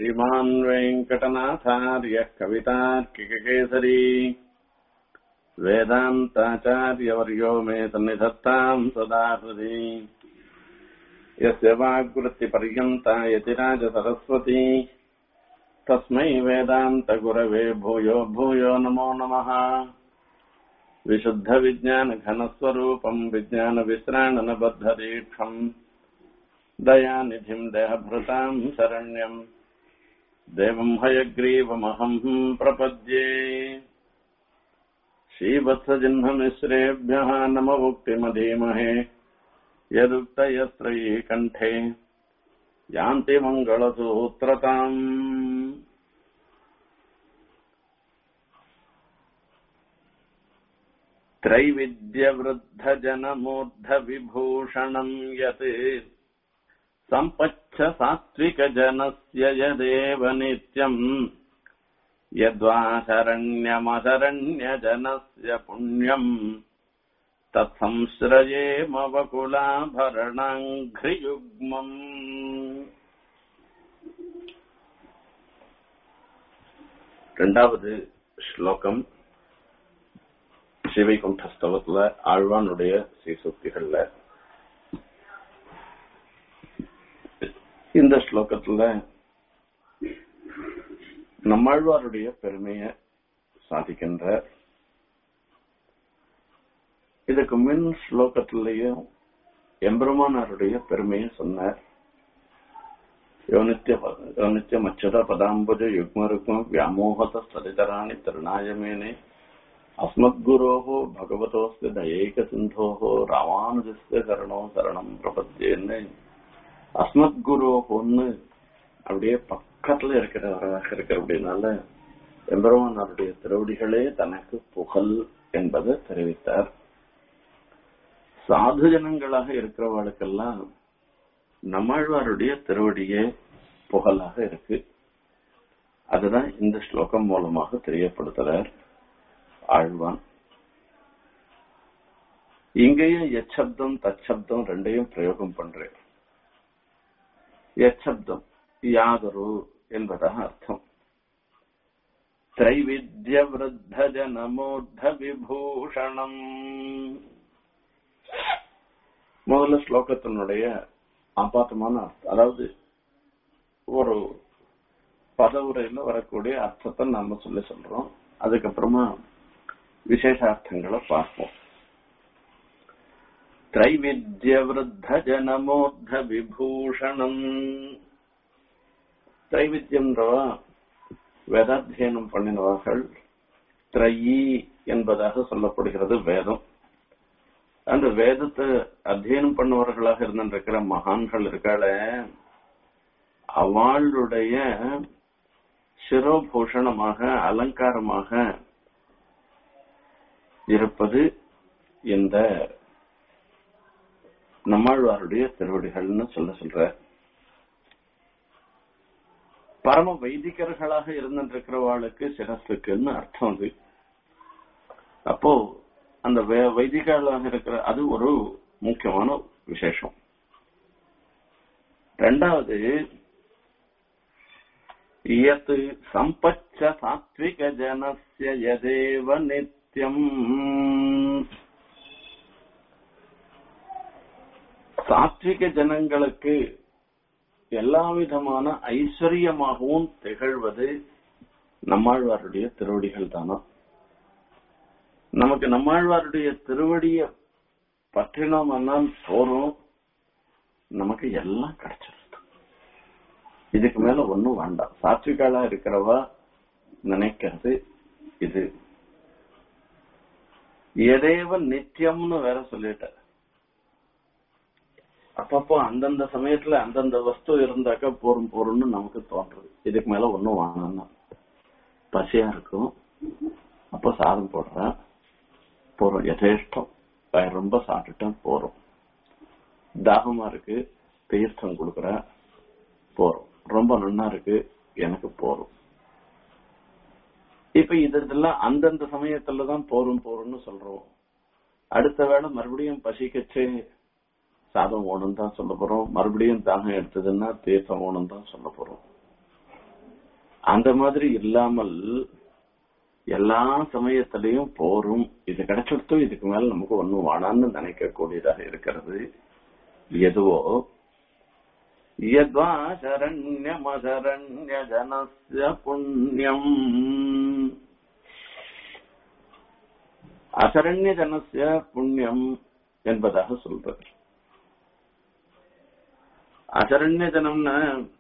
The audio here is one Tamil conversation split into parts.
श्रीमान् वेङ्कटनाथार्यः कवितार्किककेसरी वेदान्ताचार्यवर्यो मे सन्निधत्ताम् सदा हृदि यस्य वाग्वृत्तिपर्यन्ता यतिराजसरस्वती तस्मै वेदान्तगुरवे भूयो भूयो नमो नमः विशुद्धविज्ञानघनस्वरूपम् विज्ञानविश्राणनबद्धदीक्षम् दयानिधिम् देहभृताम् शरण्यम् देवम् हयग्रीवमहम् प्रपद्ये श्रीवत्सजिह्नमिश्रेभ्यः नमवुक्तिमधीमहे यदुक्तयस्त्रयी कण्ठे यान्ति मङ्गलसूत्रताम् त्रैविद्यवृद्धजनमूर्धविभूषणम् यत् सम्पच्छ सात्विकजनस्य यदेव नित्यम् यद्वा शरण्यमशरण्यजनस्य पुण्यम् तत्संश्रयेमवकुलाभरणाङ्घ्रियुग्मम् ரெண்டாவது ஸ்லோகம் சிவைகுண்டஸ்தவத்துல ஆழ்வானுடைய சீசுக்திகள்ல இந்த ஸ்லோகத்துல நம்மாழ்வாருடைய பெருமைய சாதிக்கின்ற இதுக்கு மின் ஸ்லோகத்திலையும் எம்பெருமானாருடைய பெருமையை சொன்னார் யோனித்யம் அச்சுத பதாம்புஜ யுக்மருக்கும் வியாமோகத சதிதராணி திருநாயமேனே அஸ்மத்குரோஹோ பகவதோஸ்து தயைக சிந்தோஹோ ராமானுஜஸ்து சரணோ சரணம் பிரபத்தியன்னு அஸ்மத்குரோஹோன்னு அப்படியே பக்கத்துல இருக்கிறவராக இருக்கிற அப்படின்னால எம்பெருமானாருடைய திருவடிகளே தனக்கு புகழ் என்பதை தெரிவித்தார் சாது ஜனங்களாக இருக்கிறவர்களுக்கெல்லாம் நம்மாழ்வாருடைய திருவடியே புகழாக இருக்கு அதுதான் இந்த ஸ்லோகம் மூலமாக தெரியப்படுத்துறார் ஆழ்வான் இங்கேயும் எச்சப்தம் தச்சப்தம் ரெண்டையும் பிரயோகம் பண்றேன் எச்சப்தம் யாதொரு என்பதாக அர்த்தம் திரைவித்ய விருத்த ஜனமூர்த விபூஷணம் முதல்ல ஸ்லோகத்தினுடைய அபாத்தமான அர்த்தம் அதாவது ஒரு பதவுரையில வரக்கூடிய அர்த்தத்தை நாம சொல்லி சொல்றோம் அதுக்கப்புறமா விசேஷார்த்தங்களை பார்ப்போம் திரைவித்ய விருத்த ஜனமூர்த விபூஷணம் திரைவித்யம்ன்றவா வேதாத்தியனம் பண்ணினவர்கள் திரையி என்பதாக சொல்லப்படுகிறது வேதம் அந்த வேதத்தை அத்தியனம் பண்ணவர்களாக இருந்திருக்கிற மகான்கள் இருக்காள அவளுடைய சிரோபூஷணமாக அலங்காரமாக இருப்பது இந்த நம்மாழ்வாருடைய திருவடிகள்னு சொல்ல சொல்ற பரம வைதிகர்களாக இருந்திருக்கிறவாளுக்கு சிரசுக்குன்னு அர்த்தம் அது அப்போ அந்த வைதிகர்களாக இருக்கிற அது ஒரு முக்கியமான விசேஷம் ரெண்டாவது இயத்து சம்பச்ச சாத்விக ஜனசிய யதேவ நித்தியம் சாத்விக ஜனங்களுக்கு எல்லா விதமான ஐஸ்வர்யமாகவும் திகழ்வது நம்மாழ்வாருடைய திருவடிகள் தானா நமக்கு நம்மாழ்வாருடைய திருவடிய பற்றினோம்னா போறோம் நமக்கு எல்லாம் கிடைச்சிருது இதுக்கு மேல ஒண்ணும் வேண்டாம் சாத்விகாலா இருக்கிறவா நினைக்கிறது இது எதேவ நித்தியம்னு வேற சொல்லிட்ட அப்பப்போ அந்தந்த சமயத்துல அந்தந்த வஸ்து இருந்தாக்கா போரும் போரும்னு நமக்கு தோன்றது இதுக்கு மேல ஒண்ணும் வாங்கணும் பசியா இருக்கும் அப்போ சாதம் போடுறேன் போறோம் யதேஷ்டம் ரொம்ப சாப்பிட்டுட்டேன் போறோம் தாகமா இருக்கு தீர்த்தம் கொடுக்குறேன் போறோம் ரொம்ப நன்னா இருக்கு எனக்கு போறோம் இப்ப இதெல்லாம் அந்தந்த சமயத்துலதான் போரும் போறோம்னு சொல்றோம் அடுத்த வேளை மறுபடியும் பசிக்கச்சே சாதம் ஓணும் தான் சொல்ல போறோம் மறுபடியும் தாகம் எடுத்ததுன்னா தீர்த்தம் ஓணும் தான் சொல்ல போறோம் அந்த மாதிரி இல்லாமல் எல்லா சமயத்திலையும் போரும் இது கிடைச்சிருத்தும் இதுக்கு மேல நமக்கு ஒண்ணும் வேணான்னு நினைக்க கூடியதாக இருக்கிறது எதுவோ யத்வா சரண்யமசரண்ய ஜனஸ்ய புண்ணியம் அசரண்ய ஜனஸ்ய புண்ணியம் என்பதாக சொல்றது அசரண்ய ஜனம்னா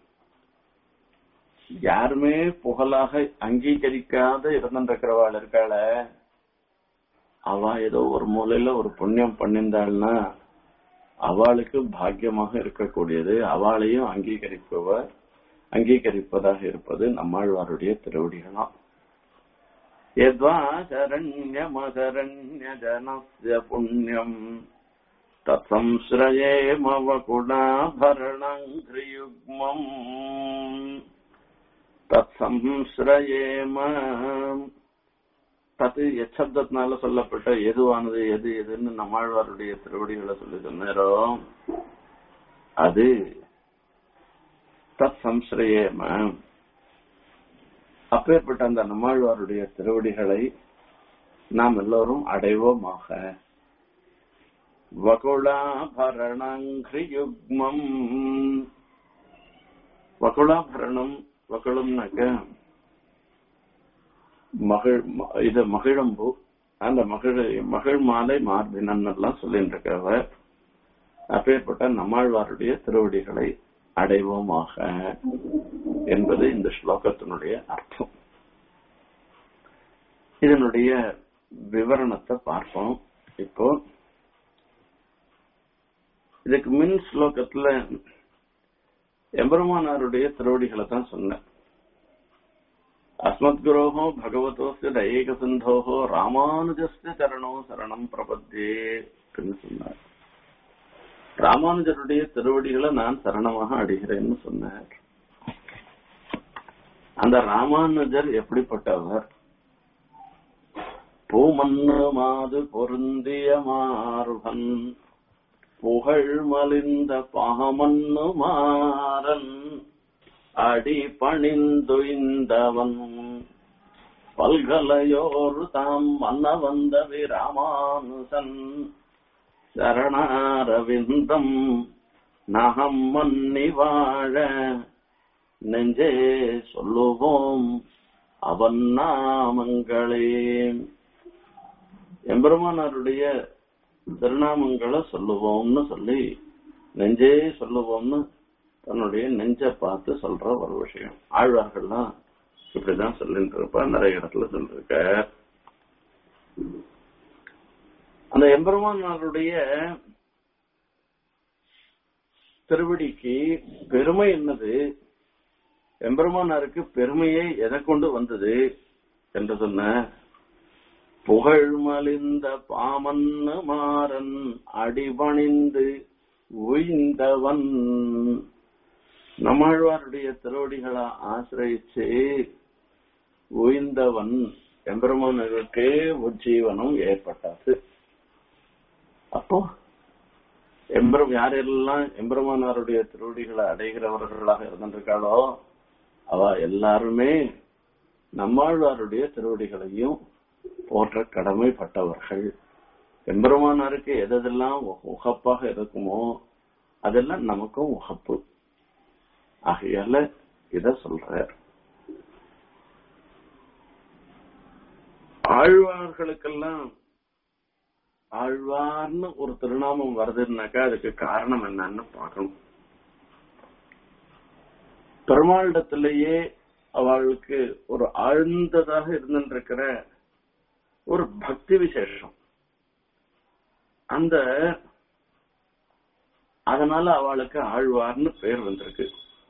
யாருமே புகழாக அங்கீகரிக்காத இருந்திருக்கிறவாள் இருக்காள அவ ஏதோ ஒரு மூலையில ஒரு புண்ணியம் பண்ணியிருந்தாள்னா அவளுக்கு பாக்கியமாக இருக்கக்கூடியது அவளையும் அங்கீகரிப்பவர் அங்கீகரிப்பதாக இருப்பது நம்மாழ்வாருடைய திருவடிகளாம் யத்வா சரண்யமசரண்ய ஜனஸ்ய புண்ணியம் தத்சம்ஸ்ரயேமவகுணாபரணங்கிரியுக்மம் தத்சம்ஸ்ரயேம தத்து எச்சப்தத்தினால சொல்லப்பட்ட எதுவானது எது எதுன்னு நம்மாழ்வாருடைய திருவடிகளை சொல்லி சொன்னாரோ அது தத் சம்ஸ்ரயேம அப்பேற்பட்ட அந்த நம்மாழ்வாருடைய திருவடிகளை நாம் எல்லோரும் அடைவோமாக வகுளாபரணங்கிரியுக்மம் வகுளாபரணம் வகுளம்னாக்க மகிழ் இது மகிழம்பு அந்த மகிழ் மகிழ் மாலை மார்பினன் எல்லாம் சொல்லிட்டு இருக்கவ அப்பேற்பட்ட நம்மாழ்வாருடைய திருவடிகளை அடைவோமாக என்பது இந்த ஸ்லோகத்தினுடைய அர்த்தம் இதனுடைய விவரணத்தை பார்ப்போம் இப்போ இதுக்கு மின் ஸ்லோகத்துல எம்பெருமானாருடைய திருவடிகளை தான் சொன்னேன் அஸ்மத்குரோஹோ பகவதோஸ்ய தயேக சிந்தோஹோ ராமானுஜஸ்ய சரணோ சரணம் பிரபத்தே அப்படின்னு சொன்னார் ராமானுஜருடைய திருவடிகளை நான் சரணமாக அடைகிறேன்னு சொன்னார் அந்த ராமானுஜர் எப்படிப்பட்டவர் பூமன்னு மாது பொருந்திய மார்பன் புகழ் மலிந்த பாமன்னு மாறன் அடி பணிந்துய்ந்தவன் பல்கலையோர் தாம் மன்ன வந்த விராமானுசன் சரணாரவிந்தம் நகம் மன்னி வாழ நெஞ்சே சொல்லுவோம் அவன் நாமங்களே எம்பெருமானாருடைய திருநாமங்களை சொல்லுவோம்னு சொல்லி நெஞ்சே சொல்லுவோம்னு தன்னுடைய நெஞ்ச பார்த்து சொல்ற ஒரு விஷயம் ஆழ்வார்கள்லாம் இப்படிதான் சொல்லிட்டு இருப்பா நிறைய இடத்துல சொல்லிருக்க அந்த எம்பெருமானாருடைய திருவடிக்கு பெருமை என்னது எம்பெருமானாருக்கு பெருமையே எதை கொண்டு வந்தது என்று சொன்ன புகழ் மலிந்த பாமன்னு மாறன் அடிபணிந்து உய்ந்தவன் நம்மாழ்வாருடைய திருவடிகளை ஆசிரியிச்சு உய்ந்தவன் எம்பெருமானருக்கே உஜ்ஜீவனம் ஏற்பட்டது அப்போ எம்பெரும் யாரெல்லாம் எம்பெருமானாருடைய திருவடிகளை அடைகிறவர்களாக இருந்திருக்காளோ அவ எல்லாருமே நம்மாழ்வாருடைய திருவடிகளையும் போற்ற கடமைப்பட்டவர்கள் எம்பெருமானாருக்கு எதெல்லாம் உகப்பாக இருக்குமோ அதெல்லாம் நமக்கும் உகப்பு ஆகையால இத சொல்றார் ஆழ்வார்களுக்கெல்லாம் ஆழ்வார்னு ஒரு திருநாமம் வருதுன்னாக்கா அதுக்கு காரணம் என்னன்னு பார்க்கணும் பெருமாளிடத்திலேயே அவளுக்கு ஒரு ஆழ்ந்ததாக இருந்திருக்கிற ஒரு பக்தி விசேஷம் அந்த அதனால அவளுக்கு ஆழ்வார்னு பேர் வந்திருக்கு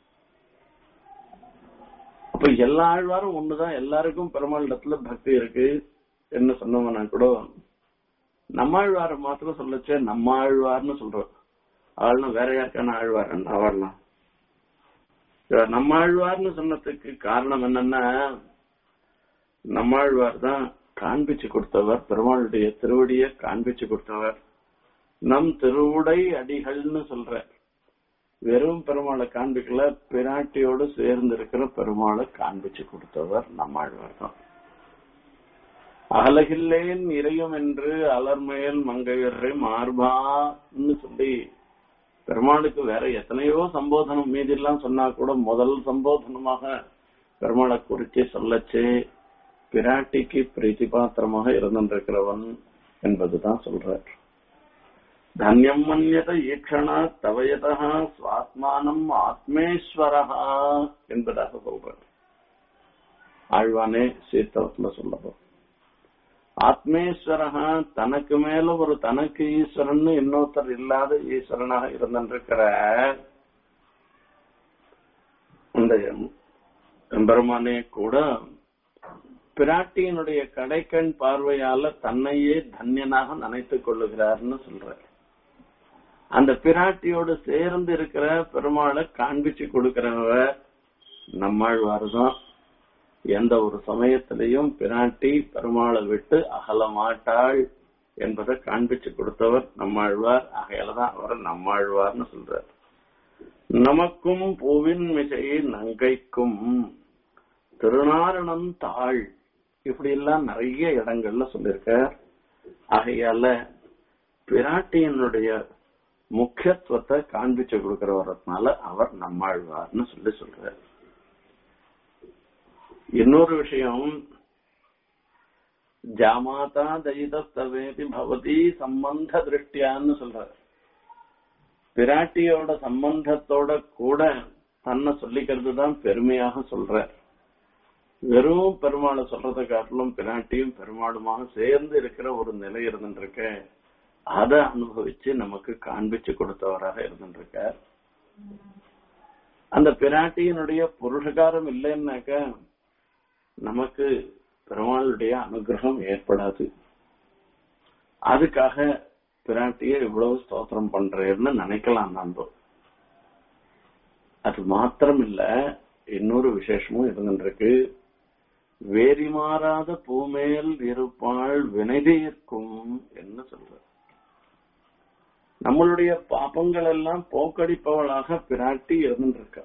அப்ப எல்லா ஆழ்வாரும் ஒண்ணுதான் எல்லாருக்கும் பெருமாளிடத்துல பக்தி இருக்கு என்ன சொன்னவனா கூட நம்மாழ்வார மாத்திரம் சொல்லச்சே நம்ம ஆழ்வார்னு சொல்றோம் அவள்னா வேற யாருக்கான ஆழ்வார் அவள்லாம் நம்மாழ்வார்னு சொன்னதுக்கு காரணம் என்னன்னா நம்மாழ்வார் தான் காண்பிச்சு கொடுத்தவர் பெருமாளுடைய திருவடிய காண்பிச்சு கொடுத்தவர் நம் திருவுடை அடிகள்னு சொல்ற வெறும் பெருமாளை காண்பிக்கல பிராட்டியோடு சேர்ந்து இருக்கிற பெருமாளை காண்பிச்சு கொடுத்தவர் நம்மாழ்வார் தான் அகலகில்லேன் இறையும் என்று அலர்மேல் மங்கையரை மார்பான்னு சொல்லி பெருமாளுக்கு வேற எத்தனையோ சம்போதனம் மீதி எல்லாம் சொன்னா கூட முதல் சம்போதனமாக பெருமாளை குறிச்சு சொல்லச்சு பிராட்டிக்கு பிரீத்தி பாத்திரமாக இருந்திருக்கிறவன் என்பதுதான் சொல்றார் தன்யம் மன்யத ஈக்ஷணா தவயதா சுவாத்மானம் ஆத்மேஸ்வரஹா என்பதாக சொல்றார் ஆழ்வானே சீர்த்தவத்துல சொல்லப்போம் ஆத்மேஸ்வரகா தனக்கு மேல ஒரு தனக்கு ஈஸ்வரன் இன்னொருத்தர் இல்லாத ஈஸ்வரனாக இருந்திருக்கிற இந்த எம்பெருமானே கூட பிராட்டியினுடைய கடைக்கண் பார்வையால தன்னையே தன்யனாக நினைத்துக் கொள்ளுகிறார்னு சொல்றார் அந்த பிராட்டியோடு சேர்ந்து இருக்கிற பெருமாளை காண்பிச்சு கொடுக்கிறவர் நம்மாழ்வார் தான் எந்த ஒரு சமயத்திலையும் பிராட்டி பெருமாளை விட்டு அகல மாட்டாள் என்பதை காண்பிச்சு கொடுத்தவர் நம்மாழ்வார் ஆகையாலதான் அவரை நம்மாழ்வார்னு சொல்றார் நமக்கும் பூவின் மிசையை நங்கைக்கும் திருநாரணம் தாழ் இப்படி எல்லாம் நிறைய இடங்கள்ல சொல்லியிருக்க ஆகையால பிராட்டியினுடைய முக்கியத்துவத்தை காண்பிச்சு கொடுக்கிறவரதுனால அவர் நம்மாழ்வார்னு சொல்லி சொல்றார் இன்னொரு விஷயம் ஜாமாதா தயிதஸ்தவேதி பவதி சம்பந்த திருஷ்டியான்னு சொல்றார் பிராட்டியோட சம்பந்தத்தோட கூட தன்னை சொல்லிக்கிறது தான் பெருமையாக சொல்ற வெறும் பெருமாளை சொல்றதை காட்டிலும் பிராட்டியும் பெருமாளுமாக சேர்ந்து இருக்கிற ஒரு நிலை இருந்துருக்க அதை அனுபவிச்சு நமக்கு காண்பிச்சு கொடுத்தவராக இருந்துருக்கார் அந்த பிராட்டியினுடைய புருஷகாரம் இல்லைன்னாக்க நமக்கு பெருமாளுடைய அனுகிரகம் ஏற்படாது அதுக்காக பிராட்டிய இவ்வளவு ஸ்தோத்திரம் பண்றேன்னு நினைக்கலாம் நம்ம அது மாத்திரம் இல்ல இன்னொரு விசேஷமும் இருந்துருக்கு வேரி மாறாத பூமேல் இருப்பாள் வினைதீர்க்கும் என்ன சொல்ற நம்மளுடைய பாப்பங்கள் எல்லாம் போக்கடிப்பவளாக பிராட்டி இருந்துருக்கா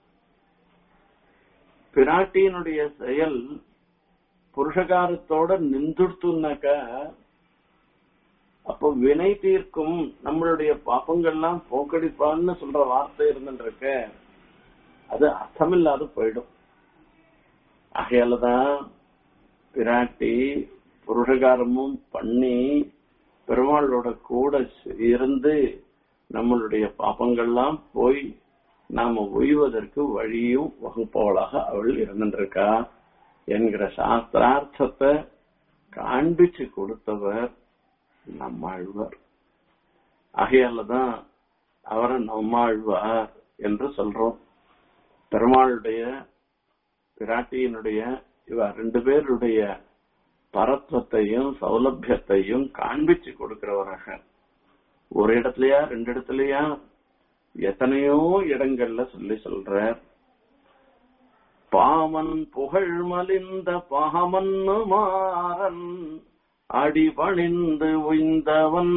பிராட்டியினுடைய செயல் புருஷகாரத்தோட நின்றுடுத்துனாக்க அப்போ வினை தீர்க்கும் நம்மளுடைய பாப்பங்கள்லாம் போக்கடிப்பான்னு சொல்ற வார்த்தை இருந்துருக்க அது அர்த்தமில்லாது போயிடும் ஆகையாலதான் பிராட்டி புருஷகாரமும் பண்ணி பெருமாளோட கூட இருந்து நம்மளுடைய பாப்பங்கள்லாம் போய் நாம ஒய்வதற்கு வழியும் வகுப்பவளாக அவள் இருந்திருக்கா என்கிற சாஸ்திரார்த்தத்தை காண்பிச்சு கொடுத்தவர் நம்மாழ்வார் ஆகையாலதான் அவரை நம்மாழ்வார் என்று சொல்றோம் பெருமாளுடைய பிராட்டியினுடைய இவ ரெண்டு பேருடைய பரத்வத்தையும் சௌலபியத்தையும் காண்பிச்சு கொடுக்கிறவராக ஒரு இடத்துலயா ரெண்டு இடத்துலயா எத்தனையோ இடங்கள்ல சொல்லி சொல்ற பாமன் புகழ் மலிந்த பாமன் மாறன் அடிபணிந்து உய்ந்தவன்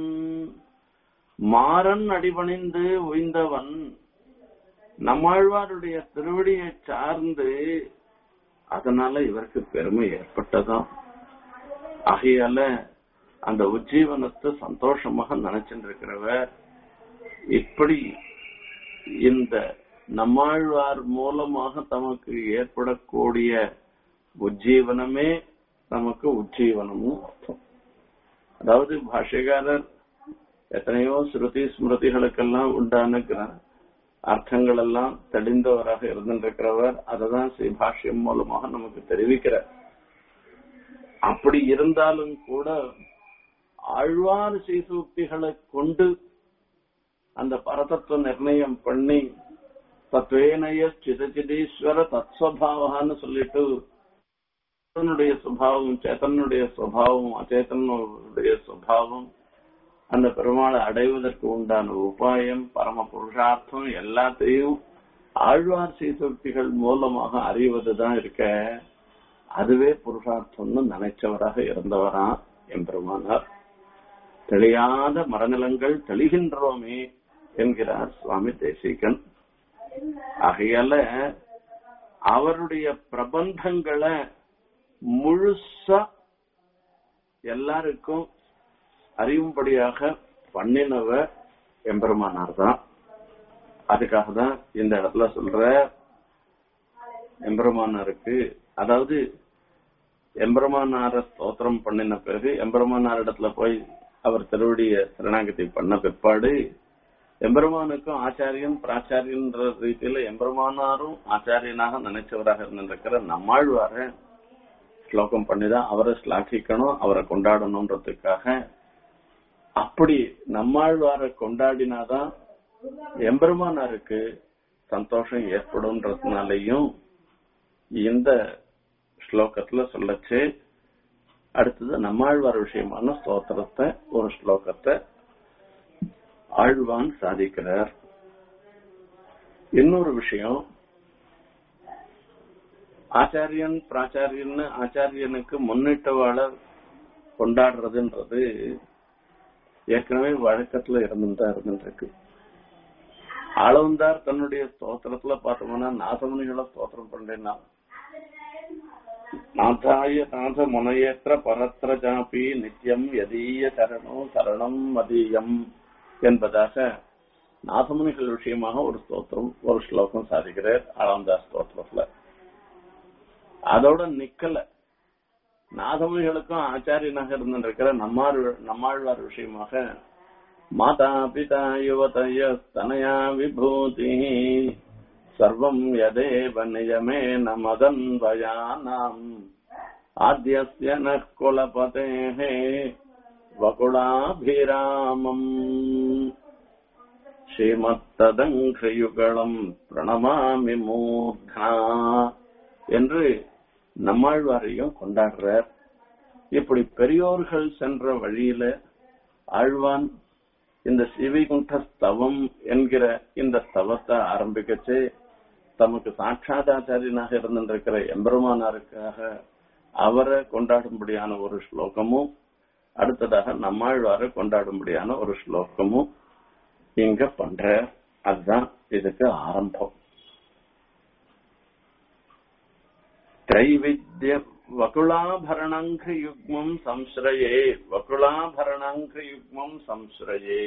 மாறன் அடிபணிந்து உய்ந்தவன் நம்மாழ்வாருடைய திருவடியை சார்ந்து அதனால இவருக்கு பெருமை ஏற்பட்டதாம் ஆகையால அந்த உஜ்ஜீவனத்தை சந்தோஷமாக நினைச்சுட்டு இருக்கிறவர் இப்படி இந்த நம்மாழ்வார் மூலமாக தமக்கு ஏற்படக்கூடிய உஜ்ஜீவனமே நமக்கு உஜ்ஜீவனமும் அர்த்தம் அதாவது பாஷ்யக்காரர் எத்தனையோ ஸ்ருதி ஸ்மிருதிகளுக்கெல்லாம் உண்டான அர்த்தங்கள் எல்லாம் தெளிந்தவராக இருந்திருக்கிறவர் அததான் ஸ்ரீ பாஷ்யம் மூலமாக நமக்கு தெரிவிக்கிறார் அப்படி இருந்தாலும் கூட ஆழ்வார் ஸ்ரீசூக்திகளை கொண்டு அந்த பரதத்துவ நிர்ணயம் பண்ணி தத்வேனய சிதச்சிதீஸ்வர தத்ஸ்வபாவான்னு சொல்லிட்டு சேத்தனுடைய சுபாவம் சேத்தனுடைய சுபாவம் அச்சேதனுடைய சுபாவம் அந்த பெருமாளை அடைவதற்கு உண்டான உபாயம் பரம புருஷார்த்தம் எல்லாத்தையும் ஆழ்வார் சீசக்திகள் மூலமாக அறிவதுதான் இருக்க அதுவே புருஷார்த்தம்னு நினைச்சவராக இருந்தவரா எம்பெருமானார் தெளியாத மரநிலங்கள் தெளிகின்றோமே என்கிறார் சுவாமி தேசிகன் ஆகையால அவருடைய பிரபந்தங்களை முழுசா எல்லாருக்கும் அறியும்படியாக பண்ணினவ எம்பெருமானார் தான் அதுக்காக தான் இந்த இடத்துல சொல்ற எம்பெருமானாருக்கு அதாவது எம்பெருமானார ஸ்தோத்திரம் பண்ணின பிறகு எம்பெருமானார் இடத்துல போய் அவர் திருவடிய சரணாகதி பண்ண பிற்பாடு எம்பெருமானுக்கும் ஆச்சாரியன் பிராச்சாரியன்ற ரீதியில எம்பெருமானாரும் ஆச்சாரியனாக நினைச்சவராக இருந்திருக்கிற நம்மாழ்வார ஸ்லோகம் பண்ணிதான் அவரை ஸ்லாகிக்கணும் அவரை கொண்டாடணும்ன்றதுக்காக அப்படி நம்மாழ்வாரை கொண்டாடினாதான் எம்பெருமானாருக்கு சந்தோஷம் ஏற்படும்ன்றதுனாலையும் இந்த ஸ்லோகத்துல சொல்லச்சு அடுத்தது நம்மாழ்வார் விஷயமான ஸ்தோத்திரத்தை ஒரு ஸ்லோகத்தை ஆழ்வான் சாதிக்கிறார் இன்னொரு விஷயம் ஆச்சாரியன் பிராச்சாரியன் ஆச்சாரியனுக்கு முன்னிட்டவாள கொண்டாடுறதுன்றது ஏற்கனவே வழக்கத்துல இருந்துதான் இருந்துருக்கு ஆளவந்தார் தன்னுடைய ஸ்தோத்திரத்துல பார்த்தோம்னா நாசமுனிகளை ஸ்தோத்திரம் பண்றேன்னா நாதாய நாத முனையேற்ற பரத்திர ஜாபி நித்தியம் யதீய சரணோ சரணம் மதியம் என்பதாக நாதமுனிகள் விஷயமாக ஒரு ஸ்தோத்திரம் ஒரு ஸ்லோகம் சாதிக்கிறார் ஆளவந்தார் ஸ்தோத்திரத்துல அதோட நிக்கல நாதமுனிகளுக்கும் ஆச்சாரியனாக இருந்திருக்கிற நம்மாழ் நம்மாழ்வார் விஷயமாக மாதா பிதா யுவதய தனயா விபூதி சர்வம் யதேவ நியமேன மதன்வயானாம் ஆத்யஸ்ய ந குலபதேः வகுடாபிராமம் ஸ்ரீமத்ததங்கியுகளம் பிரணமாமி மூர்த்தா என்று நம்மாழ்வாரையும் கொண்டாடுறார் இப்படி பெரியோர்கள் சென்ற வழியில ஆழ்வான் இந்த சிவிகுண்ட ஸ்தவம் என்கிற இந்த ஸ்தவத்தை ஆரம்பிக்கச்சு தமக்கு சாட்சாதாச்சாரியனாக இருந்திருக்கிற எம்பெருமானாருக்காக அவரை கொண்டாடும்படியான ஒரு ஸ்லோகமும் அடுத்ததாக நம்மாழ்வாரை கொண்டாடும்படியான ஒரு ஸ்லோகமும் இங்க பண்ற அதுதான் இதுக்கு ஆரம்பம் त्रैविद्य वकुलाभरणाङ्घ्रियुग्मम् संश्रये वकुलाभरणाङ्घ्रियुग्मम् संश्रये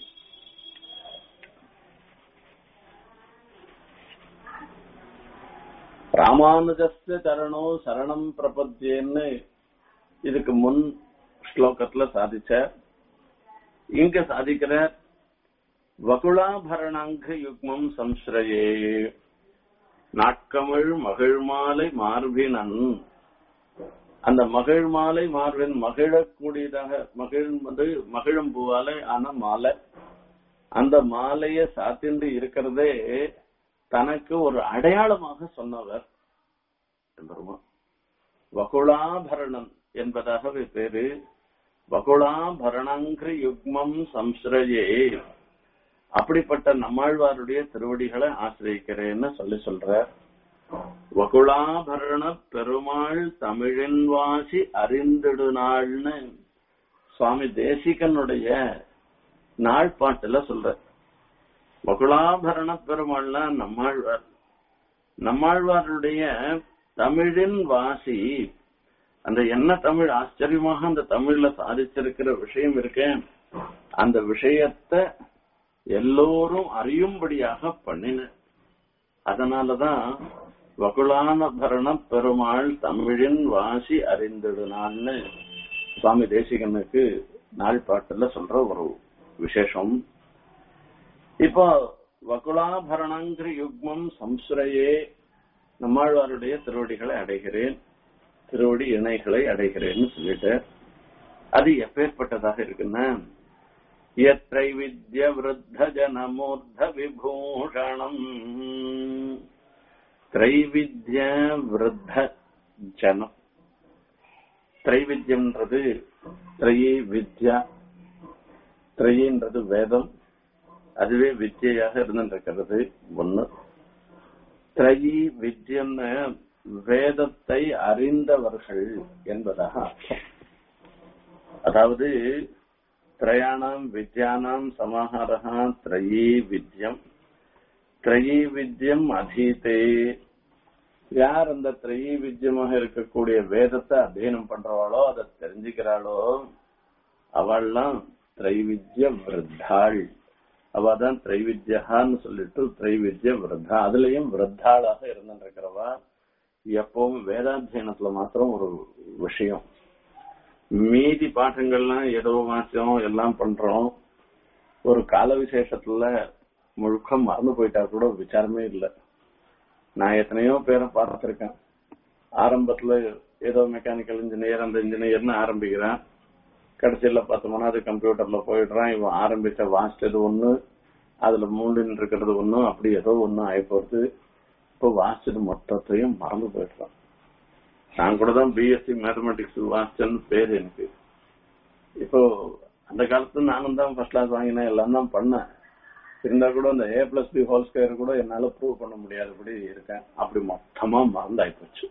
ராமானுஜஸ்ய சரணோ சரணம் பிரபத்தியன்னு இதுக்கு முன் ஸ்லோகத்துல சாதிச்ச இங்க சாதிக்கிற வகுலாபரணாங்க யுக்மம் சம்ஸ்ரயே நாட்கமிழ் மகிழ் மாலை மார்பினன் அந்த மகிழ் மாலை மார்பின் மகிழக்கூடியதாக மகிழ் வந்து மகிழும் பூவால ஆன மாலை அந்த மாலைய சாத்திண்டு இருக்கிறதே தனக்கு ஒரு அடையாளமாக சொன்னவர் பெருமான் வகுளாபரணம் என்பதாக பேரு வகுளாபரணங்கிரி யுக்மம் சம்ஸ்ரயே அப்படிப்பட்ட நம்மாழ்வாருடைய திருவடிகளை ஆசிரியக்கிறேன்னு சொல்லி சொல்ற வகுளாபரண பெருமாள் தமிழின் வாசி அறிந்திடு நாள்னு சுவாமி தேசிகனுடைய நாள் பாட்டுல சொல்ற வகுளாபரண பெருமாள்னா நம்மாழ்வார் நம்மாழ்வாருடைய தமிழின் வாசி அந்த என்ன தமிழ் ஆச்சரியமாக அந்த தமிழ்ல சாதிச்சிருக்கிற விஷயம் இருக்கேன் அந்த விஷயத்தை எல்லோரும் அறியும்படியாக பண்ணின அதனாலதான் வகுளான பரண பெருமாள் தமிழின் வாசி அறிந்திடுனான்னு சுவாமி தேசிகனுக்கு நாள் பாட்டுல சொல்ற ஒரு விசேஷம் இப்போ வகுலாபரணங்கிற யுக்மம் சம்சுரையே நம்மாழ்வாருடைய திருவடிகளை அடைகிறேன் திருவடி இணைகளை அடைகிறேன்னு சொல்லிட்டு அது எப்பேற்பட்டதாக இருக்குன்னா யத்ரைவித்ய விருத்த ஜனமூர்த்த விபூஷணம் திரைவித்ய விருத்த ஜனம் திரைவித்யம்ன்றது திரையே வித்யா திரையின்றது வேதம் அதுவே வித்யாக இருந்திருக்கிறது ஒண்ணு திரையி வித்யம்னு வேதத்தை அறிந்தவர்கள் என்பதாக அர்த்தம் அதாவது திரயாணாம் வித்யானாம் சமாஹாரா திரயீ வித்யம் திரயீ வித்யம் அதீதே யார் அந்த திரயீ வித்யமாக இருக்கக்கூடிய வேதத்தை அத்தியனம் பண்றவாளோ அதை தெரிஞ்சுக்கிறாளோ அவள்லாம் திரைவித்ய விருத்தாள் அவ தான் திரைவித்யான்னு சொல்லிட்டு திரைவித்ய விருத்தா அதுலயும் விருத்தாளாக இருந்துருக்கிறவா எப்பவும் வேதாத்தியனத்துல மாத்திரம் ஒரு விஷயம் மீதி பாடங்கள்லாம் ஏதோ வாசியம் எல்லாம் பண்றோம் ஒரு கால விசேஷத்துல முழுக்க மறந்து போயிட்டா கூட விசாரமே இல்லை நான் எத்தனையோ பேரை பார்த்திருக்கேன் ஆரம்பத்துல ஏதோ மெக்கானிக்கல் இன்ஜினியர் அந்த இன்ஜினியர்னு ஆரம்பிக்கிறான் கடைசியில பார்த்தோம்னா அது கம்ப்யூட்டர்ல போயிடுறான் இவன் ஆரம்பிச்ச வாசிச்சது ஒண்ணு அதுல மூண்டின்னு இருக்கிறது ஒண்ணு அப்படி ஏதோ ஒண்ணு ஆகி போறது இப்போ வாசிச்சது மொத்தத்தையும் மறந்து போயிடுறான் நான் கூட தான் பிஎஸ்சி மேத்தமெட்டிக்ஸ் வாசிச்சேன்னு பேர் எனக்கு இப்போ அந்த காலத்துல நானும் தான் ஃபர்ஸ்ட் கிளாஸ் வாங்கினேன் எல்லாம் தான் பண்ணேன் இருந்தா கூட அந்த A plus B whole square கூட என்னால ப்ரூவ் பண்ண முடியாதபடி இருக்கேன் அப்படி மொத்தமா மறந்தாய் போச்சு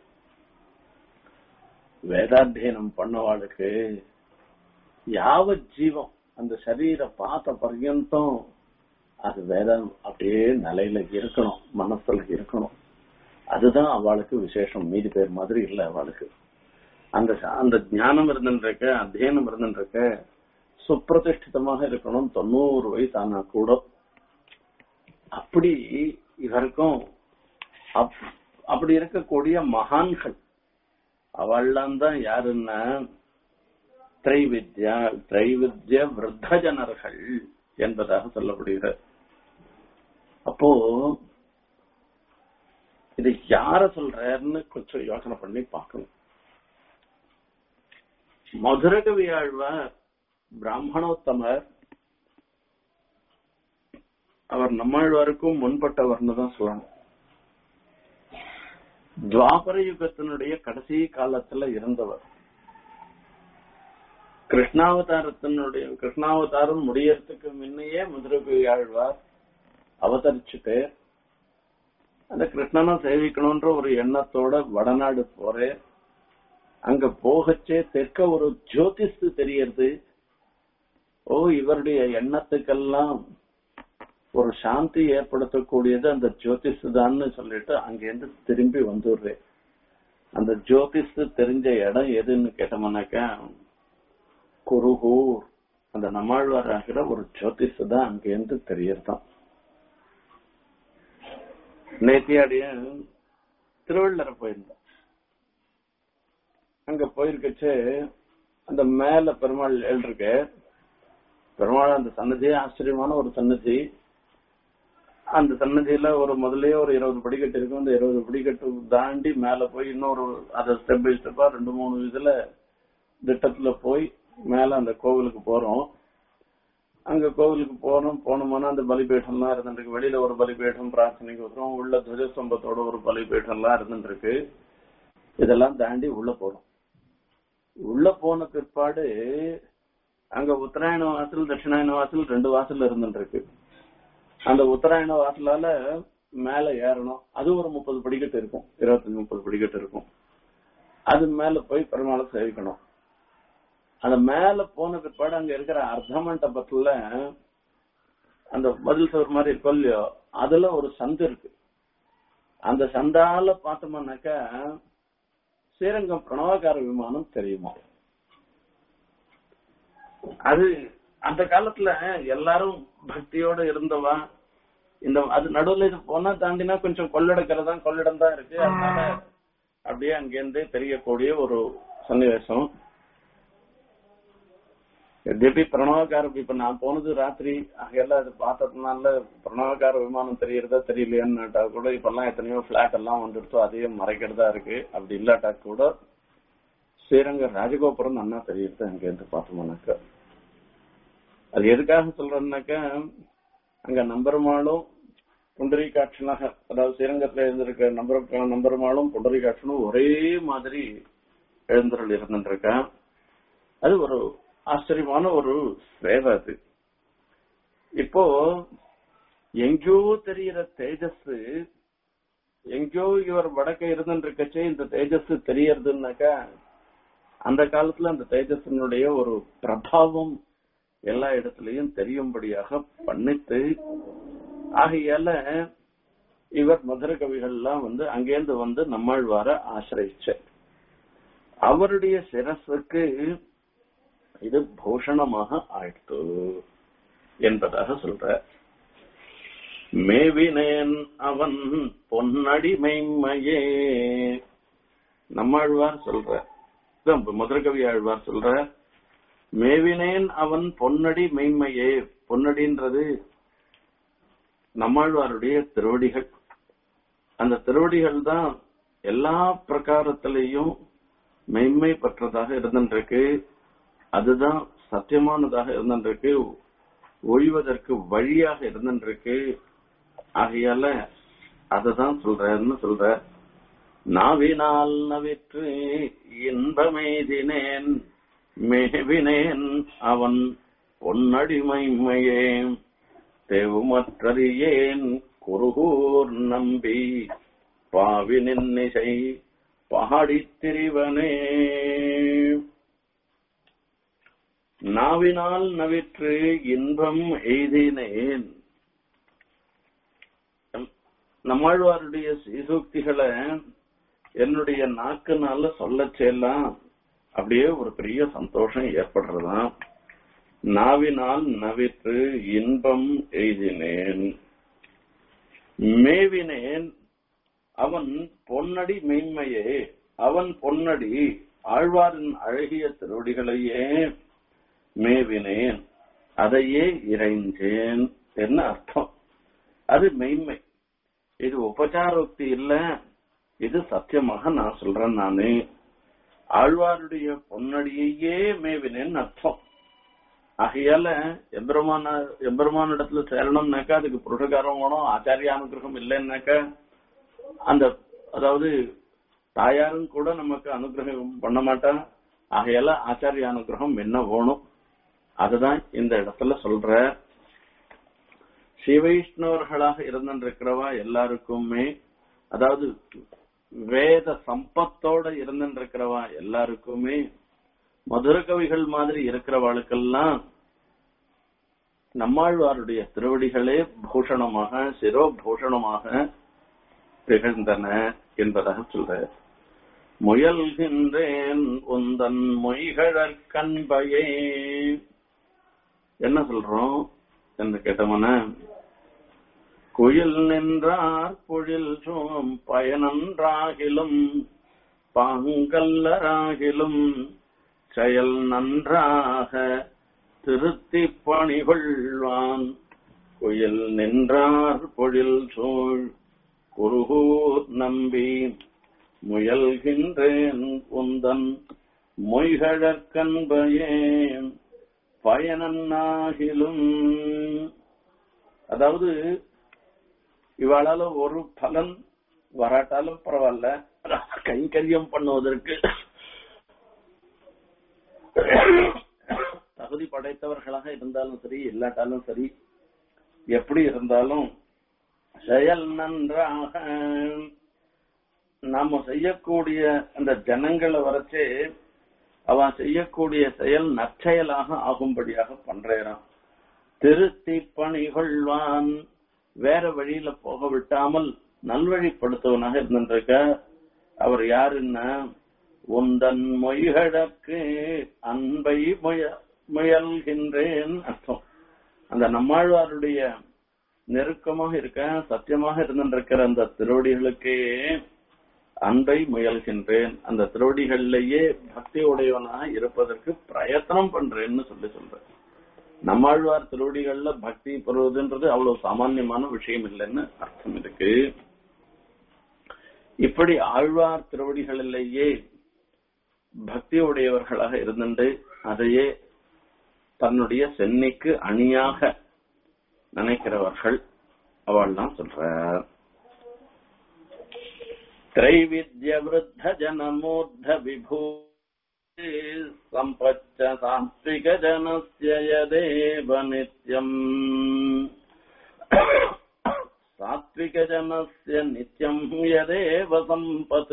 வேதாத்தியனம் பண்ணவாளுக்கு யாவ ஜீவம் அந்த சரீர பார்த்த பர்யந்தம் அது வேதம் அப்படியே நிலையில இருக்கணும் மனசுல இருக்கணும் அதுதான் அவளுக்கு விசேஷம் மீதி பேர் மாதிரி இல்ல அவளுக்கு அந்த அந்த ஞானம் இருந்துருக்க அத்தியனம் இருந்துருக்க சுப்பிரதிஷ்டிதமாக இருக்கணும் தொண்ணூறு வயசு ஆனா கூட அப்படி இவருக்கும் அப்படி இருக்கக்கூடிய மகான்கள் அவள்லாம் தான் யாருன்னா திரைவித்யா திரைவித்ய விருத்த ஜனர்கள் என்பதாக சொல்லப்படுகிறது அப்போ இது யார சொல்றாருன்னு கொஞ்சம் யோசனை பண்ணி பார்க்கணும் மதுரகவி ஆழ்வார் பிராமணோத்தமர் அவர் நம்மாழ்வாருக்கும் முன்பட்டவர்னு தான் சொல்லணும் துவாபர யுகத்தினுடைய கடைசி காலத்துல இருந்தவர் கிருஷ்ணாவதாரத்தினுடைய கிருஷ்ணாவதாரம் முடியறதுக்கு முன்னையே மதுரகவி ஆழ்வார் அவதரிச்சுட்டு அந்த கிருஷ்ணனை சேவிக்கணும்ன்ற ஒரு எண்ணத்தோட வடநாடு போறேன் அங்க போகச்சே தெற்க ஒரு ஜோதிஷ் தெரியறது ஓ இவருடைய எண்ணத்துக்கெல்லாம் ஒரு சாந்தி ஏற்படுத்தக்கூடியது அந்த ஜோதிஷ் தான்னு சொல்லிட்டு அங்கிருந்து திரும்பி வந்துடுறேன் அந்த ஜோதிஷ் தெரிஞ்ச இடம் எதுன்னு கேட்டோம்னாக்கா குருகூர் அந்த நம்மாழ்வார் ஆகிற ஒரு ஜோதிஷ் தான் அங்கிருந்து தெரியறதான் நேத்தியாடிய திருவள்ளரை போயிருந்தோம் அங்க போயிருக்கச்சு அந்த மேல பெருமாள் எழுதிருக்கு பெருமாள் அந்த சன்னதியே ஆச்சரியமான ஒரு சன்னதி அந்த சன்னதியில ஒரு முதல்லயே ஒரு இருபது படிக்கட்டு இருக்கும் அந்த இருபது படிக்கட்டு தாண்டி மேல போய் இன்னொரு அதை ஸ்டெப் பை ஸ்டெப்பா ரெண்டு மூணு இதுல திட்டத்துல போய் மேல அந்த கோவிலுக்கு போறோம் அங்க கோவிலுக்கு போனோம் போனோம்னா அந்த பலிபீடம்லாம் இருந்துருக்கு வெளியில ஒரு பலிபீடம் பிரார்த்தனைக்கு வரும் உள்ள துவஜஸ்தம்பத்தோட ஒரு பலிபீடம்லாம் இருந்துருக்கு இதெல்லாம் தாண்டி உள்ள போறோம் உள்ள போன பிற்பாடு அங்க உத்தராயண வாசல் தட்சிணாயன வாசல் ரெண்டு வாசல் இருந்துருக்கு அந்த உத்தராயண வாசலால மேல ஏறணும் அது ஒரு முப்பது படிக்கட்டு இருக்கும் இருபத்தஞ்சு முப்பது படிக்கட்டு இருக்கும் அது மேல போய் பெருமாளை சேவிக்கணும் அந்த மேல போன பிற்பாடு அங்க இருக்கிற அர்த்த மண்டபத்துல அந்த பதில் சோர் மாதிரி இருக்கும் இல்லையோ அதுல ஒரு சந்து இருக்கு அந்த சந்தால பார்த்தோம்னாக்கா ஸ்ரீரங்கம் பிரணவகார விமானம் தெரியுமா அது அந்த காலத்துல எல்லாரும் பக்தியோட இருந்தவா இந்த அது நடுவுல இது போனா தாண்டினா கொஞ்சம் கொள்ளடக்கிறதா கொள்ளிடம் தான் இருக்கு அதனால அப்படியே அங்கிருந்து தெரியக்கூடிய ஒரு சன்னிவேசம் எத்யபி பிரணவகார இப்ப நான் போனது ராத்திரி அங்கெல்லாம் அது பார்த்ததுனால பிரணவகார விமானம் தெரியறதா தெரியலையான்னுட்டா கூட இப்பெல்லாம் எத்தனையோ பிளாட் எல்லாம் வந்துடுத்தோ அதையும் மறைக்கிறதா இருக்கு அப்படி இல்லாட்டா கூட ஸ்ரீரங்க ராஜகோபுரம் நன்னா தெரியுது அங்க இருந்து பார்த்தோம்னாக்கா அது எதுக்காக சொல்றேன்னாக்கா அங்க நம்பெருமாளும் புண்டரீகாட்சனாக அதாவது ஸ்ரீரங்கத்துல இருந்திருக்க நம்பர் நம்பெருமாளும் புண்டரீகாட்சனும் ஒரே மாதிரி எழுந்தருள் இருந்துருக்கா அது ஒரு ஆச்சரியமான ஒரு சேவை அது இப்போ எங்கேயோ தெரிகிற தேஜஸ் எங்கேயோ இவர் வடக்க இருந்துருக்கச்சே இந்த தேஜஸ் தெரியறதுன்னாக்கா அந்த காலத்துல அந்த தேஜஸினுடைய ஒரு பிரபாவம் எல்லா இடத்துலயும் தெரியும்படியாக பண்ணித்து ஆகையால இவர் மதுர கவிகள்லாம் வந்து அங்கேருந்து வந்து நம்மாழ்வார ஆசிரியிச்ச அவருடைய சிரசுக்கு இது பூஷணமாக ஆயிடுத்து என்பதாக சொல்ற மேவினேன் அவன் பொன்னடி மெய்மையே நம்மாழ்வார் சொல்ற இதான் மதுரகவி ஆழ்வார் சொல்ற மேவினேன் அவன் பொன்னடி மெய்மையே பொன்னடின்றது நம்மாழ்வாருடைய திருவடிகள் அந்த திருவடிகள் தான் எல்லா பிரகாரத்திலையும் மெய்மை பெற்றதாக இருந்திருக்கு அதுதான் சத்தியமானதாக இருந்திருக்கு ஒழிவதற்கு வழியாக இருந்திருக்கு ஆகையால அததான் சொல்றேன்னு சொல்ற நாவினால் நவிற்று இன்பமெய்தினேன் மேவினேன் அவன் பொன்னடிமைமையே தேவுமற்றறியேன் குருகூர் நம்பி பாவினின் இசை பாடித் திரிவனே நாவினால் நவிற்று இன்பம் எய்தினேன் நம்மாழ்வாருடைய சீசூக்திகளை என்னுடைய நாக்குனால சொல்லச்செல்லாம் அப்படியே ஒரு பெரிய சந்தோஷம் ஏற்படுறதாம் நாவினால் நவிற்று இன்பம் எய்தினேன் மேவினேன் அவன் பொன்னடி மெய்மையே அவன் பொன்னடி ஆழ்வாரின் அழகிய திருவடிகளையே மேவினேன் அதையே இறைஞ்சேன் என்ன அர்த்தம் அது மெய்மை இது உபச்சாரோக்தி இல்ல இது சத்தியமாக நான் சொல்றேன் நானு ஆழ்வாருடைய பொன்னடியையே மேவினேன்னு அர்த்தம் ஆகையால எம்பெருமான எம்பெருமான இடத்துல சேரணும்னாக்கா அதுக்கு புருஷகாரம் வேணும் ஆச்சாரிய அனுகிரகம் இல்லைன்னாக்கா அந்த அதாவது தாயாரும் கூட நமக்கு அனுகிரகம் பண்ண மாட்டா ஆகையால ஆச்சாரிய அனுகிரகம் என்ன வேணும் அதுதான் இந்த இடத்துல சொல்ற சிவைஷ்ணவர்களாக இருந்திருக்கிறவா எல்லாருக்குமே அதாவது வேத சம்பத்தோட இருந்திருக்கிறவா எல்லாருக்குமே மதுர கவிகள் மாதிரி இருக்கிறவாளுக்கெல்லாம் நம்மாழ்வாருடைய திருவடிகளே பூஷணமாக சிரோபூஷணமாக திகழ்ந்தன என்பதாக சொல்ற முயல்கின்றேன் உந்தன் மொய்கழற் கண்பையே என்ன சொல்றோம் என்று கேட்டோம்னா குயில் நின்றார் பொழில் சோம் பயனன்றாகிலும் பாங்கல்லராகிலும் செயல் நன்றாக திருத்தி பணிகொள்வான் குயில் நின்றார் பொழில் சூழ் குருகூர் நம்பி முயல்கின்றேன் உந்தன் மொய்கழற்கன்பையே பயனன்னாகிலும் அதாவது இவாளால ஒரு பலன் வராட்டாலும் பரவாயில்ல கைங்கரியம் பண்ணுவதற்கு தகுதி படைத்தவர்களாக இருந்தாலும் சரி இல்லாட்டாலும் சரி எப்படி இருந்தாலும் செயல் நன்றாக நாம செய்யக்கூடிய அந்த ஜனங்களை வரைச்சு அவன் செய்யக்கூடிய செயல் நற்செயலாக ஆகும்படியாக பண்றான் திருத்தி பணிகொள்வான் வேற வழியில போக விட்டாமல் நல்வழிப்படுத்துவனாக இருந்திருக்க அவர் யாருன்னா உந்தன் மொய்களுக்கு அன்பை முய முயல்கின்றேன் அர்த்தம் அந்த நம்மாழ்வாருடைய நெருக்கமாக இருக்க சத்தியமாக இருந்திருக்கிற அந்த திருவடிகளுக்கே அன்பை முயல்கின்றேன் அந்த திருவடிகளிலேயே பக்தி உடையவனாக இருப்பதற்கு பிரயத்தனம் பண்றேன்னு சொல்லி சொல்றேன் நம்மாழ்வார் திருவடிகள்ல பக்தி பெறுவதுன்றது அவ்வளவு சாமான்யமான விஷயம் இல்லைன்னு அர்த்தம் இருக்கு இப்படி ஆழ்வார் திருவடிகளிலேயே பக்தி உடையவர்களாக இருந்துட்டு அதையே தன்னுடைய சென்னைக்கு அணியாக நினைக்கிறவர்கள் அவள்லாம் சொல்ற त्रैविद्य वृद्ध जनमूर्ध विभू सम्पच्च सात्विक जनस्य यदेव नित्यम् सात्विक जनस्य नित्यम् यदेव सम्पत्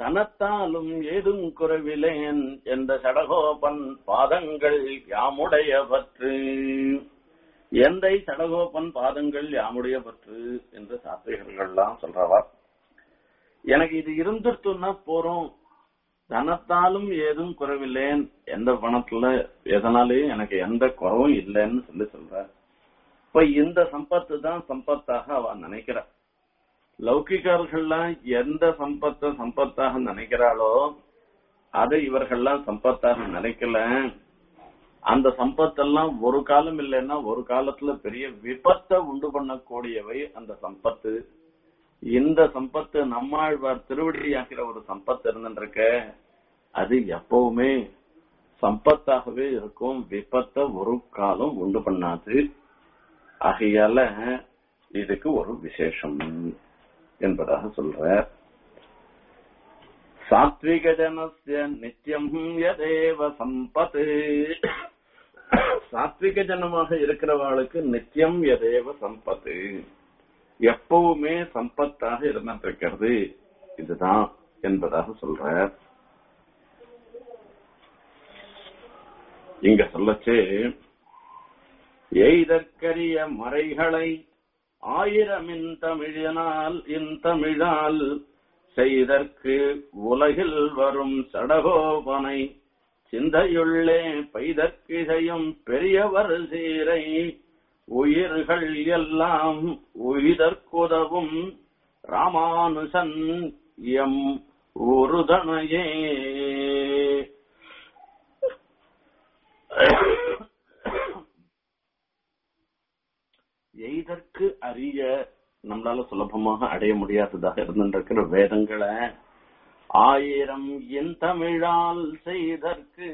தனத்தாலும் ஏதும் குறைவிலேன் என்ற சடகோபன் பாதங்கள் யாமுடைய பற்று எந்தை சடகோபன் பாதங்கள் யாமுடைய பற்று என்று சாத்திரிகர்கள்லாம் சொல்றவா எனக்கு இது இருந்துட்டுன்னா போறோம் தனத்தாலும் ஏதும் குறைவில்லேன் எந்த பணத்துல எதனாலேயும் எனக்கு எந்த குறவும் இல்லைன்னு சொல்லி சொல்ற இப்ப இந்த சம்பத்து தான் சம்பத்தாக அவ நினைக்கிறா லௌகிகர்கள்லாம் எந்த சம்பத்தை சம்பத்தாக நினைக்கிறாளோ அதை இவர்கள்லாம் சம்பத்தாக நினைக்கல அந்த சம்பத்தெல்லாம் ஒரு காலம் இல்லைன்னா ஒரு காலத்துல பெரிய விபத்தை உண்டு பண்ணக்கூடியவை அந்த சம்பத்து இந்த சம்பத்து நம்மாழ்வார் திருவடியாக்கிற ஒரு சம்பத்து இருந்துருக்க அது எப்பவுமே சம்பத்தாகவே இருக்கும் விபத்தை ஒரு காலம் உண்டு பண்ணாது ஆகையால இதுக்கு ஒரு விசேஷம் என்பதாக சொல்ற சாத்விக ஜனசிய நித்தியம் யதேவ சம்பத்து சாத்விக ஜனமாக இருக்கிறவாளுக்கு நித்தியம் எதேவ சம்பத்து எப்பவுமே சம்பத்தாக இருந்துட்டு இருக்கிறது இதுதான் என்பதாக சொல்ற இங்க சொல்லச்சு எய்தற்கரிய மறைகளை ஆயிரம் இந்தமிழினால் இந்தமிழால் செய்தற்கு உலகில் வரும் சடகோபனை சிந்தையுள்ளே பெய்தற்கிசையும் பெரியவர் சீரை உயிர்கள் எல்லாம் உயிதற்குதவும் ராமானுசன் எம் உருதனையே எய்தற்கு அறிய நம்மளால சுலபமாக அடைய முடியாததாக இருந்திருக்கிற வேதங்களை ஆயிரம் என் தமிழால் செய்தற்கு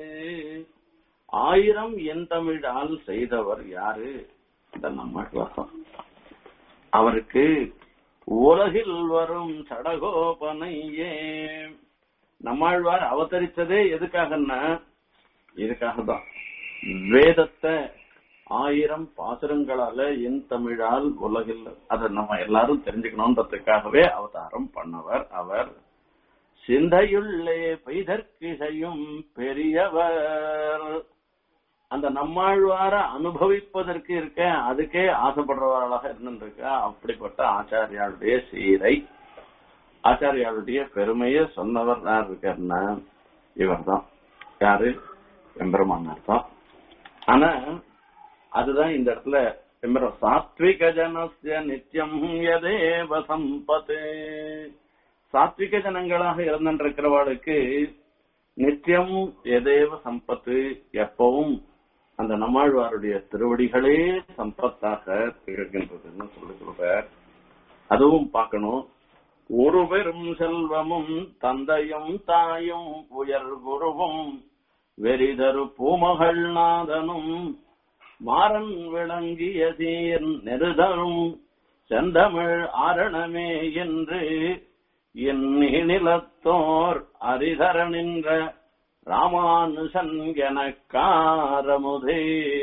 ஆயிரம் என் தமிழால் செய்தவர் யாரு இந்த நம்மாழ்வாசம் அவருக்கு உலகில் வரும் சடகோபனையே நம்மாழ்வார் அவதரித்ததே எதுக்காகன்னா இதுக்காக தான் வேதத்தை ஆயிரம் பாசுரங்களால என் தமிழால் உலகில் அதை நம்ம எல்லாரும் தெரிஞ்சுக்கணும்ன்றதுக்காகவே அவதாரம் பண்ணவர் அவர் சிந்தையுள்ளே பெய்தற்கிசையும் பெரியவர் அந்த நம்மாழ்வார அனுபவிப்பதற்கு இருக்க அதுக்கே ஆசைப்படுறவர்களாக இருந்திருக்கா அப்படிப்பட்ட ஆச்சாரியாளுடைய சீரை ஆச்சாரியாளுடைய பெருமையை சொன்னவர் யார் இருக்காருன்னா இவர் தான் யாரு எம்பெருமானார் தான் ஆனா அதுதான் இந்த இடத்துல எம்பெரு சாத்விக ஜனசிய நித்தியம் எதேவ சம்பத்து சாத்விக ஜனங்களாக இருந்திருக்கிறவாளுக்கு நித்தியம் எதேவ சம்பத்து எப்பவும் அந்த நம்மாழ்வாருடைய திருவடிகளே சம்பத்தாக திகழ்கின்றதுன்னு சொல்லி சொல்றார் அதுவும் பார்க்கணும் ஒரு பெரும் செல்வமும் தந்தையும் தாயும் உயர் குருவும் வெறிதரு பூமகள் நாதனும் மாறன் விளங்கிய சீர் நெருதரும் செந்தமிழ் ஆரணமே என்று என் நிலத்தோர் அரிதர நின்ற ராமானுசன் எனக்காரமுதே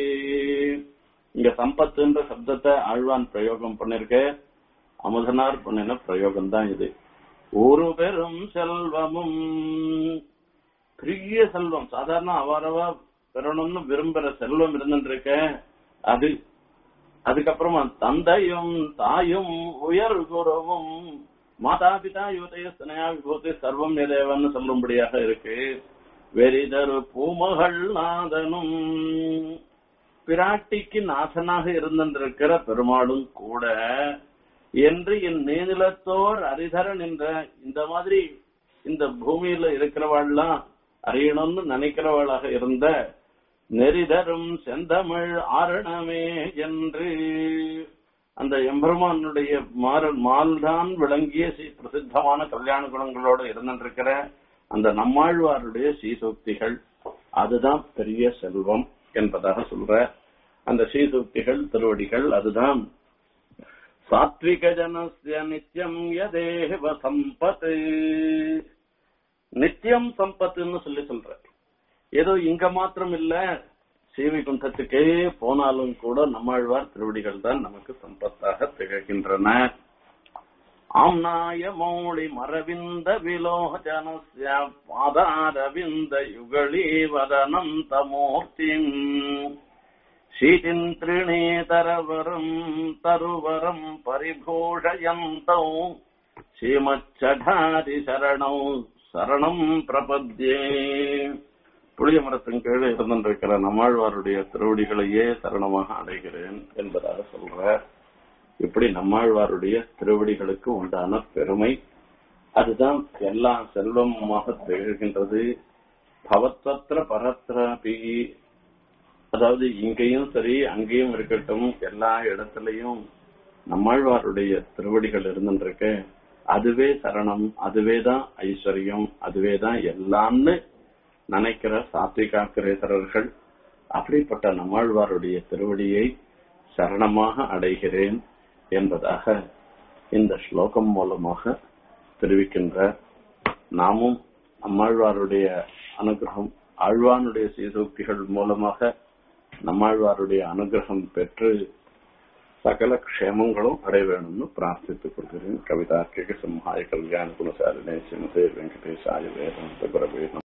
இங்க சம்பத்துன்ற சப்தத்தை ஆழ்வான் பிரயோகம் பண்ணிருக்க அமுதனார் பண்ணின பிரயோகம் தான் இது ஒரு பெரும் செல்வமும் பெரிய செல்வம் சாதாரண அவரவா பெறணும்னு விரும்புற செல்வம் இருந்துருக்க அது அதுக்கப்புறமா தந்தையும் தாயும் உயர் குருவும் மாதா பிதா யுவதய ஸ்னயா விபூதி சர்வம் எதேவன்னு சொல்லும்படியாக இருக்கு வெறிதரு பூமகள் நாதனும் பிராட்டிக்கு நாசனாக இருந்திருக்கிற பெருமாளும் கூட என்று என் நீநிலத்தோர் அரிதரன் என்ற இந்த மாதிரி இந்த பூமியில இருக்கிறவாள்லாம் அறியணும்னு நினைக்கிறவளாக இருந்த நெறிதரும் செந்தமிழ் ஆரணமே என்று அந்த எம்பெருமானுடைய மாறன் மால்தான் விளங்கிய சி- பிரசித்தமான கல்யாண குணங்களோடு இருந்திருக்கிற அந்த நம்மாழ்வாருடைய சீசூக்திகள் அதுதான் பெரிய செல்வம் என்பதாக சொல்ற அந்த சீசூக்திகள் திருவடிகள் அதுதான் சாத்விக ஜனஸ்ய நித்தியம் யதேவ சம்பத் நித்தியம் சம்பத்துன்னு சொல்லி சொல்ற ஏதோ இங்க மாத்திரம் இல்ல சீவி குண்டத்துக்கே போனாலும் கூட நம்மாழ்வார் திருவடிகள் தான் நமக்கு சம்பத்தாக திகழ்கின்றன ஆம்னாய மௌளி மரவிந்த விலோச்சனஸ்ய பாதாரவிந்த யுகளீவதனந்தமூர்த்திம் शीतिन्त्रिणेतरवरम् तरुवरम् परिभूषयन्तौ ஸ்ரீமச்சடாதி சரணௌ சரணம் பிரபத்யே புளிய மரத்தின் கீழே இருந்திருக்கிற நம்மாழ்வாருடைய திருவடிகளையே சரணமாக அடைகிறேன் என்பதாக சொல்ற இப்படி நம்மாழ்வாருடைய திருவடிகளுக்கு உண்டான பெருமை அதுதான் எல்லா செல்வமாக திகழ்கின்றது பவத்வத்திர பரத்ராபி அதாவது இங்கேயும் சரி அங்கேயும் இருக்கட்டும் எல்லா இடத்துலயும் நம்மாழ்வாருடைய திருவடிகள் இருந்துருக்க அதுவே சரணம் அதுவே தான் ஐஸ்வர்யம் அதுவே தான் எல்லாம்னு நினைக்கிற சாத்விகா கிரேசரர்கள் அப்படிப்பட்ட நம்மாழ்வாருடைய திருவடியை சரணமாக அடைகிறேன் என்பதாக இந்த ஸ்லோகம் மூலமாக தெரிவிக்கின்ற நாமும் நம்மாழ்வாருடைய அனுகிரகம் ஆழ்வானுடைய சீசூக்திகள் மூலமாக நம்மாழ்வாருடைய அனுகிரகம் பெற்று சகல க்ஷேமங்களும் அடைய வேணும்னு பிரார்த்தித்துக் கொள்கிறேன் கவிதார்க்கிக சம்ஹாய கல்யாண குணசாலினே சிமசே வெங்கடேசாய வேதாந்த குரவே